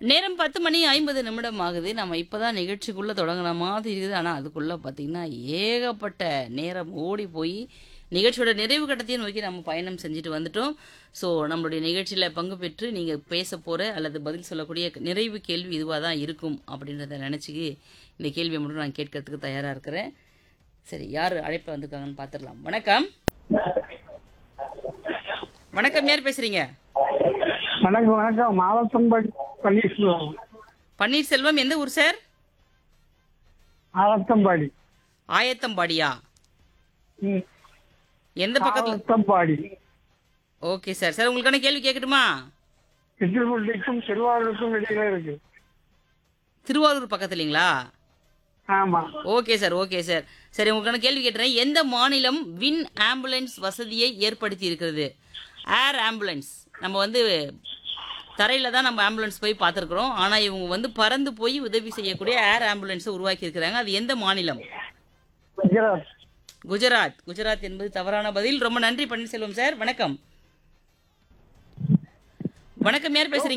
நேரம் பத்து மணி ஐம்பது நிமிடம் ஆகுது நம்ம இப்பதான் நிகழ்ச்சிக்குள்ள தொடங்கின மாதிரி இருக்குது ஆனா அதுக்குள்ள பாத்தீங்கன்னா ஏகப்பட்ட நேரம் ஓடி போய் நிகழ்ச்சியோட நிறைவு கட்டத்தையும் நோக்கி நம்ம பயணம் செஞ்சுட்டு வந்துட்டோம் ஸோ நம்மளுடைய நிகழ்ச்சியில பங்கு பெற்று நீங்க பேச போற அல்லது பதில் சொல்லக்கூடிய நிறைவு கேள்வி இதுவாக தான் இருக்கும் அப்படின்றத நினைச்சுக்கு இந்த கேள்வியை மட்டும் நான் கேட்கறதுக்கு தயாரா இருக்கிறேன் சரி யார் அழைப்பில் வந்திருக்காங்கன்னு பார்த்துடலாம் வணக்கம் வணக்கம் யார் பேசுறீங்க வணக்கம் வணக்கம் மாவட்டம்படி பன்னீர்செல்வம் பன்னீர்செல்வம் எந்த ஊர் சார் ஆலத்தம்பாடி ஆயத்தம்பாடியா ம். எந்த பக்கத்துல ஆலத்தம்பாடி ஓகே சார் சார் உங்களுக்கான கேள்வி கேட்கட்டுமா திருப்பள்ளிக்கும் திருவாரூருக்கும் இடையில இருக்கு திருவாரூர் பக்கத்துலீங்களா ஆமா ஓகே சார் ஓகே சார் சரி உங்களுக்கான கேள்வி கேட்டுறேன் எந்த மாநிலம் வின் ஆம்புலன்ஸ் வசதியை ஏற்படுத்தி இருக்கிறது ஏர் ஆம்புலன்ஸ் நம்ம வந்து தரையில தான் நம்ம ஆம்புலன்ஸ் போய் பார்த்துருக்குறோம் ஆனா இவங்க வந்து பறந்து போய் உதவி செய்யக்கூடிய ஏர் ஆம்புலன்ஸை உருவாக்கி இருக்கிறாங்க அது எந்த மாநிலம் குஜராத் குஜராத் குஜராத் என்பது தவறான பதில் ரொம்ப நன்றி பன்னீர்செல்வம் சார் வணக்கம் வணக்கம் யார் பேசுறீங்க